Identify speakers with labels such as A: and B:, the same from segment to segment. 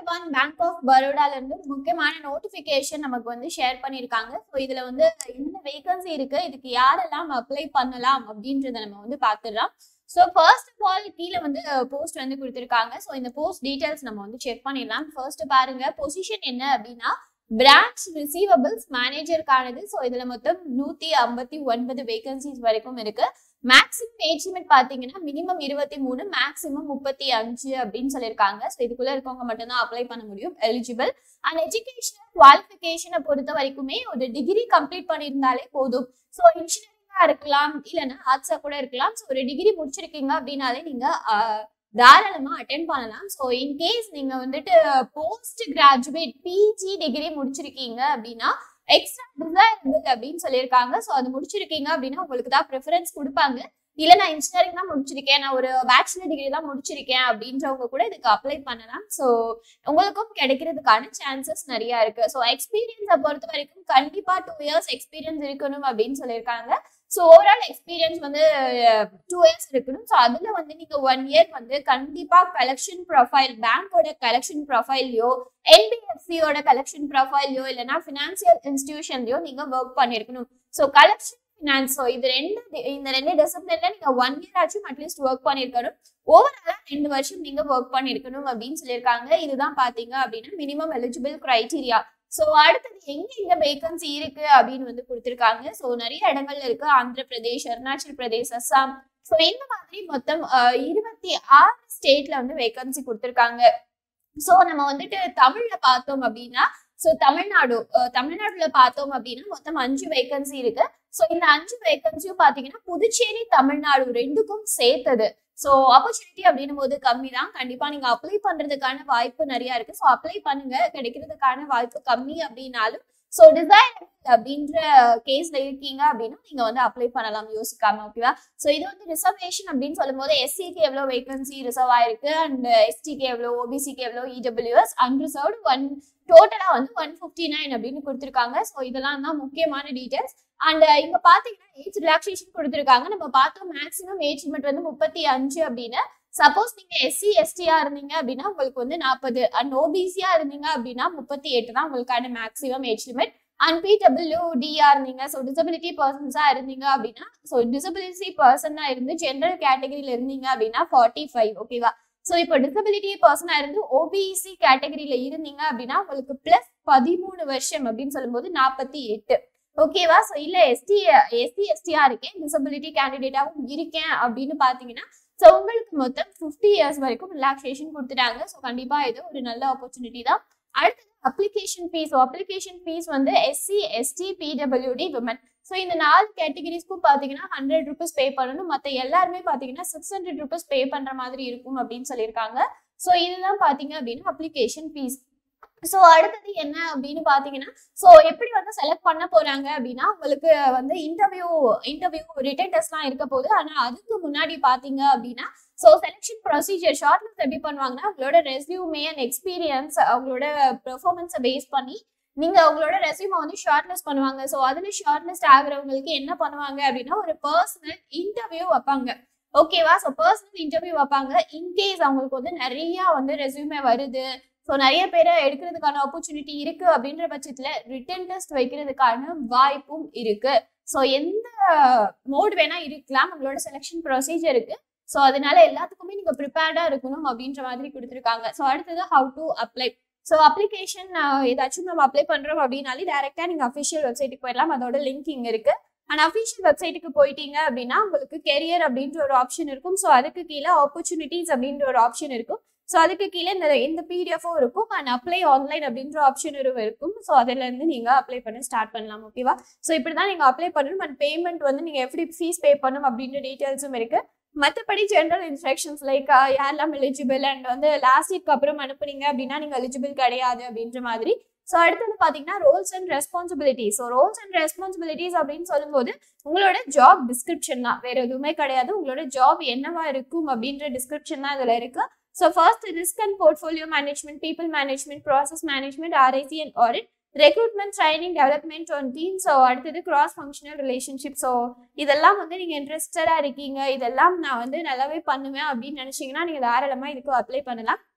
A: porn bank of பரோடால இருந்து ஒரு முக்கியமான நோட்டிபிகேஷன் நமக்கு வந்து ஷேர் பண்ணியிருக்காங்க ஸோ இதுல வந்து என்ன வேகன்சி இருக்கு இதுக்கு யாரெல்லாம் அப்ளை பண்ணலாம் அப்படின்றத நம்ம வந்து பார்த்துடலாம் ஸோ ஃபர்ஸ்ட் ஆஃப் ஆல் கீழே வந்து போஸ்ட் வந்து கொடுத்துருக்காங்க ஸோ இந்த போஸ்ட் டீடைல்ஸ் நம்ம வந்து செக் பண்ணிடலாம் ஃபர்ஸ்ட் பாருங்க பொசிஷன் என்ன அப்படின்னா பிரான்ச் ரிசீவபிள்ஸ் மேனேஜருக்கானது ஸோ இதுல மொத்தம் நூத்தி ஐம்பத்தி ஒன்பது வேகன்சிஸ் வரைக்கும் இருக்கு மேக்ஸிமம் ஏஜ் லிமிட் பாத்தீங்கன்னா மினிமம் இருபத்தி மூணு மேக்ஸிமம் முப்பத்தி அஞ்சு அப்படின்னு சொல்லியிருக்காங்க ஸோ இதுக்குள்ள இருக்கவங்க மட்டும்தான் அப்ளை பண்ண முடியும் எலிஜிபிள் அண்ட் எஜுகேஷனல் குவாலிஃபிகேஷனை பொறுத்த வரைக்குமே ஒரு டிகிரி கம்ப்ளீட் பண்ணியிருந்தாலே போதும் ஸோ இன்ஜினியரிங்கா இருக்கலாம் இல்லைன்னா ஆர்ட்ஸா கூட இருக்கலாம் ஸோ ஒரு டிகிரி முடிச்சிருக்கீங்க அப்படின்னாலே நீங்க ஆஹ், தாராளமா அட்டென்ட் பண்ணலாம் ஸோ இன்கேஸ் நீங்க வந்துட்டு போஸ்ட் கிராஜுவேட் பிஜி டிகிரி முடிச்சிருக்கீங்க அப்படின்னா எக்ஸ்ட்ரா டிசைரபிள் அப்படின்னு சொல்லியிருக்காங்க ஸோ அது முடிச்சிருக்கீங்க அப்படின்னா உங்களுக்கு தான் ப்ரிஃபரன்ஸ் கொடுப்பாங்க இல்ல நான் இன்ஜினியரிங் தான் முடிச்சிருக்கேன் நான் ஒரு பேச்சுலர் டிகிரி தான் முடிச்சிருக்கேன் அப்படின்றவங்க கூட இதுக்கு அப்ளை பண்ணலாம் ஸோ உங்களுக்கும் கிடைக்கிறதுக்கான சான்சஸ் நிறைய இருக்கு ஸோ எக்ஸ்பீரியன்ஸை பொறுத்த வரைக்கும் கண்டிப்பா டூ இயர்ஸ் எக்ஸ்பீரியன்ஸ் இருக்கணும் அப்படின்னு சொல்லியிருக்காங்க ஸோ ஓவரால் எக்ஸ்பீரியன்ஸ் வந்து டூ இயர்ஸ் இருக்கணும் ஸோ அதுல வந்து நீங்க ஒன் இயர் வந்து கண்டிப்பா கலெக்ஷன் ப்ரொஃபைல் பேங்கோட கலெக்ஷன் ப்ரொஃபைல்லையோ என்பிஎஃப்சியோட கலெக்ஷன் ப்ரொஃபைல்லையோ இல்லைன்னா ஃபினான்சியல் இன்ஸ்டிடியூஷன்லயோ நீங்க ஒர்க் பண்ணிருக்கணும் ஸோ கலெக்ஷன் ஃபினான்ஸ் ஸோ இது ரெண்டு இந்த ரெண்டு டிசிப்ளின்ல நீங்க ஒன் இயர் ஆச்சும் அட்லீஸ்ட் ஒர்க் பண்ணிருக்கணும் ஓவராலா ரெண்டு வருஷம் நீங்க ஒர்க் பண்ணிருக்கணும் அப்படின்னு சொல்லியிருக்காங்க இதுதான் பாத்தீங்க அப்படின்னா மினிமம் எலிஜிபிள் கிரைட்டீரியா ஸோ அடுத்தது எங்க எங்க வேகன்சி இருக்கு அப்படின்னு வந்து கொடுத்துருக்காங்க ஸோ நிறைய இடங்கள்ல இருக்கு ஆந்திர பிரதேஷ் அருணாச்சல் பிரதேஷ் அஸ்ஸாம் ஸோ இந்த மாதிரி மொத்தம் அஹ், இருபத்தி ஆறு ஸ்டேட்ல வந்து வேகன்சி கொடுத்துருக்காங்க ஸோ நம்ம வந்துட்டு தமிழ்ல பார்த்தோம் அப்படின்னா ஸோ தமிழ்நாடு அஹ், தமிழ்நாடுல பார்த்தோம் அப்படின்னா மொத்தம் அஞ்சு வேகன்சி இருக்கு ஸோ இந்த அஞ்சு வேகன்சியும் பாத்தீங்கன்னா புதுச்சேரி தமிழ்நாடு ரெண்டுக்கும் சேர்த்தது ஸோ ஆப்பர்ச்சுனிட்டி அப்படின்னும் போது கம்மி தான் கண்டிப்பா நீங்க அப்ளை பண்றதுக்கான வாய்ப்பு நிறைய இருக்கு ஸோ அப்ளை பண்ணுங்க கிடைக்கிறதுக்கான வாய்ப்பு கம்மி அப்படின்னாலும் ஸோ டிசைன் அப்படின்ற கேஸ்ல இருக்கீங்க அப்படின்னா நீங்க வந்து அப்ளை பண்ணலாம் யோசிக்காம ஓகேவா ஸோ இது வந்து ரிசர்வேஷன் அப்படின்னு சொல்லும்போது எஸ்சிக்கு எவ்வளோ வேகன்சி ரிசர்வ் ஆயிருக்கு அண்ட் எஸ்டிக்கு எவ்வளோ ஓபிசிக்கு எவ்வளோ இடபிள்யூஎஸ் அன்ரிசர்வ்டு ஒன் டோட்டலா வந்து ஒன் ஃபிஃப்டி நைன் அப்படின்னு கொடுத்துருக்காங்க ஸோ இதெல்லாம் தான் முக்கியமான டீடைல்ஸ் அண்ட் இங்க பாத்தீங்கன்னா ஏஜ் ரிலாக்ஸேஷன் கொடுத்துருக்காங்க நம்ம பார்த்தோம் மேக்ஸிமம் ஏஜ் லிமிட் வந்து முப்பத்தி அஞ்சு அப்படின்னு சப்போஸ் நீங்க எஸ்சி எஸ்டியா இருந்தீங்க அப்படின்னா உங்களுக்கு வந்து நாற்பது அண்ட் ஓபிசியா இருந்தீங்க அப்படின்னா முப்பத்தி எட்டு தான் உங்களுக்கான maximum age limit and PW DR இருந்தீங்க ஸோ டிசபிலிட்டி பர்சன்ஸா இருந்தீங்க அப்படின்னா ஸோ டிசபிலிட்டி பர்சனா இருந்து ஜென்ரல் கேட்டகரியில இருந்தீங்க அப்படின்னா ஃபார்ட்டி ஃபைவ் ஓகேவா ஸோ இப்போ டிசபிலிட்டி பர்சனா இருந்து ஓபிசி கேட்டகரியில இருந்தீங்க அப்படின்னா உங்களுக்கு பிளஸ் பதிமூணு வருஷம் அப்படின்னு சொல்லும்போது நாற்பத்தி எட்டு ஓகேவா ஸோ இல்ல எஸ்டி எஸ்சி எஸ்டியா இருக்கேன் டிசபிலிட்டி கேண்டிடேட்டாவும் இருக்கேன் அப்படின்னு பாத்தீங்கன்னா ஸோ உங்களுக்கு மொத்தம் ஃபிஃப்டி இயர்ஸ் வரைக்கும் ரிலாக்ஸேஷன் கொடுத்துட்டாங்க ஸோ கண்டிப்பா இது ஒரு நல்ல ஆப்பர்ச்சுனிட்டி தான் அடுத்தது அப்ளிகேஷன் ஃபீஸ் அப்ளிகேஷன் ஃபீஸ் வந்து SC ST PWD women so இந்த நாலு கேட்டகரிஸ்க்கும் பார்த்தீங்கன்னா ஹண்ட்ரட் ருபீஸ் பே பண்ணணும் மற்ற எல்லாருமே பார்த்தீங்கன்னா சிக்ஸ் ஹண்ட்ரட் ருபீஸ் பே பண்ணுற மாதிரி இருக்கும் அப்படின்னு சொல்லியிருக்காங்க ஸோ இதுதான் பார்த்தீங்க அப்படின்னா அப்ளிகேஷன் ஃபீஸ் ஸோ அடுத்தது என்ன அப்படின்னு பார்த்தீங்கன்னா ஸோ எப்படி வந்து செலக்ட் பண்ண போறாங்க அப்படின்னா உங்களுக்கு வந்து இன்டர்வியூ இன்டர்வியூ ரிட்டன் டெஸ்ட்லாம் இருக்க போகுது ஆனால் அதுக்கு முன்னாடி பார்த்தீங்க அப்படின்னா so selection procedure short list எப்படி பண்ணுவாங்கன்னா அவங்களோட ரெஸ்யூமே அண்ட் எக்ஸ்பீரியன்ஸ் அவங்களோட பெர்ஃபார்மன்ஸை பேஸ் பண்ணி நீங்க உங்களோட ரெஸ்யூமை வந்து ஷார்ட் லிஸ்ட் பண்ணுவாங்க ஸோ அதுல ஷார்ட் லிஸ்ட் ஆகுறவங்களுக்கு என்ன பண்ணுவாங்க அப்படின்னா ஒரு பர்சனல் இன்டர்வியூ வைப்பாங்க ஓகேவா ஸோ பர்சனல் இன்டர்வியூ வைப்பாங்க இன்கேஸ் அவங்களுக்கு வந்து நிறைய வந்து ரெஸ்யூமே வருது ஸோ நிறைய பேரை எடுக்கிறதுக்கான ஆப்பர்ச்சுனிட்டி இருக்கு அப்படின்ற பட்சத்துல ரிட்டன் டெஸ்ட் வைக்கிறதுக்கான வாய்ப்பும் இருக்கு ஸோ எந்த மோட் வேணா இருக்கலாம் உங்களோட செலெக்ஷன் ப்ரொசீஜர் இருக்கு ஸோ அதனால எல்லாத்துக்குமே நீங்க ப்ரிப்பேர்டா இருக்கணும் அப்படின்ற மாதிரி கொடுத்துருக்காங்க ஸோ அடுத்தது how to apply so application ஏதாச்சும் நம்ம அப்ளை பண்றோம் அப்படின்னாலே டேரக்டா நீங்க அஃபிஷியல் வெப்சைட்டுக்கு போயிடலாம் அதோட லிங்க் இங்க இருக்கு அண்ட் அஃபிஷியல் வெப்சைட்டுக்கு போயிட்டீங்க அப்படின்னா உங்களுக்கு கெரியர் அப்படின்ற ஒரு ஆப்ஷன் இருக்கும் ஸோ அதுக்கு கீழே ஆப்பர்ச்சுனிட்டிஸ் அப்படின்ற ஒரு ஆப்ஷன் இருக்கும் ஸோ அதுக்கு கீழே இந்த இந்த பிடிஎஃபும் இருக்கும் அண்ட் அப்ளை ஆன்லைன் அப்படின்ற ஆப்ஷனும் இருக்கும் ஸோ அதுல இருந்து நீங்க அப்ளை பண்ண ஸ்டார்ட் பண்ணலாம் ஓகேவா ஸோ இப்படி தான் நீங்க அப்ளை பண்ணணும் அண்ட் பேமெண்ட் வந்து நீங்க எப்படி ஃபீஸ் பே பண்ணணும் அப்படின்ற டீட்டெயில்ஸும் இருக்கு மற்றபடி ஜென்ரல் இன்ஸ்ட்ரக்ஷன்ஸ் லைக் யாரெல்லாம் எலிஜிபிள் அண்ட் வந்து லாஸ்ட் வீக் அப்புறம் அனுப்புனீங்க அப்படின்னா நீங்க எலிஜிபிள் கிடையாது அப்படின்ற மாதிரி ஸோ அடுத்தது பார்த்தீங்கன்னா roles and responsibilities so roles and responsibilities அப்படின்னு சொல்லும்போது உங்களோட ஜாப் டிஸ்கிரிப்ஷன் தான் வேற எதுவுமே கிடையாது உங்களோட ஜாப் என்னவா இருக்கும் அப்படின்ற டிஸ்கிரிப்ஷன் தான் இதுல இருக்கு so first risk and portfolio management people management process management RIC and audit recruitment training development on team so அடுத்தது கிராஸ் ஃபங்க்ஷனல் ரிலேஷன்ஷிப் ஸோ இதெல்லாம் வந்து நீங்கள் இன்ட்ரெஸ்டடாக இருக்கீங்க இதெல்லாம் நான் வந்து நல்லாவே பண்ணுவேன் அப்படின்னு நினச்சிங்கன்னா நீங்கள் தாராளமாக இதுக்கு அப்ளை பண்ணலாம்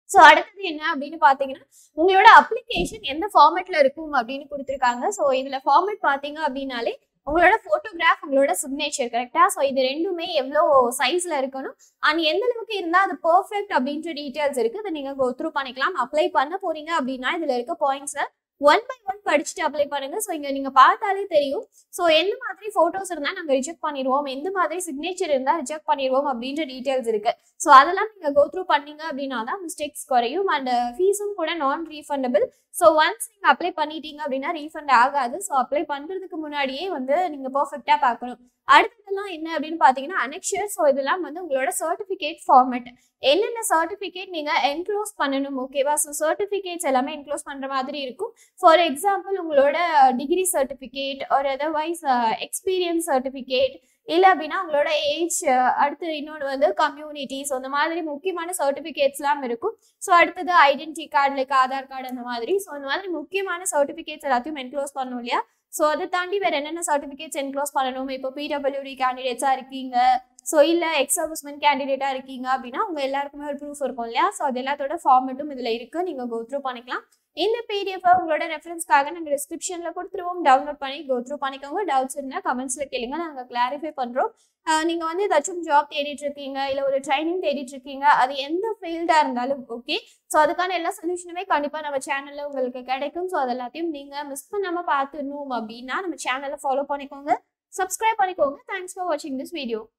A: ஸோ அடுத்தது என்ன அப்படின்னு பார்த்தீங்கன்னா உங்களோட அப்ளிகேஷன் எந்த ஃபார்மேட்ல இருக்கும் அப்படின்னு கொடுத்துருக்காங்க ஸோ இதுல ஃபார்மேட் பார்த்தீங்க அப்படின்னாலே உங்களோட ஃபோட்டோகிராஃப் உங்களோட சிக்னேச்சர் கரெக்டா ஸோ இது ரெண்டுமே எவ்வளோ சைஸ்ல இருக்கணும் அண்ட் எந்த அளவுக்கு இருந்தால் அது பர்ஃபெக்ட் அப்படின்ற டீட்டெயில்ஸ் இருக்கு அதை நீங்க கோ த்ரூ பண்ணிக்கலாம் அப்ளை பண்ண போறீங்க அப்படின்னா இதுல இருக்க பாயிண்ட்ஸை ஒன் பை ஒன் படிச்சுட்டு அப்ளை பண்ணுங்க ஸோ இங்க நீங்க பார்த்தாலே தெரியும் ஸோ எந்த மாதிரி ஃபோட்டோஸ் இருந்தால் நாங்கள் ரிஜெக்ட் பண்ணிடுவோம் எந்த மாதிரி சிக்னேச்சர் இருந்தால் ரிஜெக்ட் பண்ணிடுவோம் அப்படின்ற டீட்டெயில்ஸ் இருக்கு ஸோ அதெல்லாம் நீங்கள் கோ த்ரூ பண்ணீங்க அப்படின்னா தான் மிஸ்டேக்ஸ் குறையும் அண்ட் ஃபீஸும் கூட நான் ரீஃபண்டபிள் ஸோ ஒன்ஸ் நீங்கள் அப்ளை பண்ணிட்டீங்க அப்படின்னா ரீஃபண்ட் ஆகாது ஸோ அப்ளை பண்ணுறதுக்கு முன்னாடியே வந்து நீங்கள் பர்ஃபெக்டாக பார்க்கணும் அடுத்ததெல்லாம் என்ன அப்படின்னு பார்த்தீங்கன்னா அனெக்ஷர் ஸோ இதெல்லாம் வந்து உங்களோட சர்டிஃபிகேட் ஃபார்மேட் என்னென்ன சர்டிஃபிகேட் நீங்கள் என்க்ளோஸ் பண்ணணும் ஓகேவா ஸோ சர்டிஃபிகேட்ஸ் எல்லாமே என்க்ளோஸ் பண்ணுற மாதிரி இருக்கும் ஃபார் எக்ஸாம்பிள் உங்களோட டிகிரி சர்டிஃபிகேட் ஒரு அதர்வைஸ் எக்ஸ்பீரியன்ஸ் சர்டிஃபிகேட் இல்லை அப்படின்னா உங்களோட ஏஜ் அடுத்து இன்னொன்று வந்து கம்யூனிட்டி ஸோ அந்த மாதிரி முக்கியமான சர்டிஃபிகேட்ஸ்லாம் இருக்கும் ஸோ அடுத்தது identity card like Aadhaar card அந்த மாதிரி ஸோ அந்த மாதிரி முக்கியமான சர்டிஃபிகேட்ஸ் எல்லாத்தையும் என்க்ளோஸ் பண்ணணும் இல்லையா ஸோ அதை தாண்டி வேற என்னென்ன சர்டிஃபிகேட்ஸ் என்க்ளோஸ் பண்ணணும் இப்போ பிடபிள்யூடி கேண்டிடேட்ஸாக இருக்கீங்க ஸோ இல்லை எக்ஸ் சர்வீஸ்மென் கேண்டிடேட்டாக இருக்கீங்க அப்படின்னா உங்கள் எல்லாருக்குமே ஒரு ப்ரூஃப் இருக்கும் இல்லையா ஸோ அது எல்லாத்தோட ஃபார்மெட்டும் இதில் இருக்குது நீங்கள் கோ த்ரூ பண்ணிக்கலாம் இந்த பிடிஎஃப் உங்களோட ரெஃபரன்ஸ்க்காக நாங்கள் டிஸ்கிரிப்ஷனில் கொடுத்துருவோம் டவுன்லோட் பண்ணி கோ த்ரூ பண்ணிக்கோங்க டவுட்ஸ் இருந்தால் கமெண்ட்ஸில் கேளுங்க நாங்கள் கிளாரிஃபை பண்ணுறோம் நீங்கள் வந்து ஏதாச்சும் ஜாப் தேடிட்டு இருக்கீங்க இல்லை ஒரு ட்ரைனிங் தேடிட்டு இருக்கீங்க அது எந்த ஃபீல்டாக இருந்தாலும் ஓகே ஸோ அதுக்கான எல்லா சொல்யூஷனுமே கண்டிப்பாக நம்ம சேனலில் உங்களுக்கு கிடைக்கும் ஸோ அது எல்லாத்தையும் நீங்கள் மிஸ் பண்ணாமல் பார்த்துடணும் அப்படின்னா நம்ம சேனலை ஃபாலோ பண்ணிக்கோங்க சப்ஸ்கிரைப் பண்ணிக்கோங்க தேங்க்ஸ் ஃபார் வாட்சிங் திஸ் வீடியோ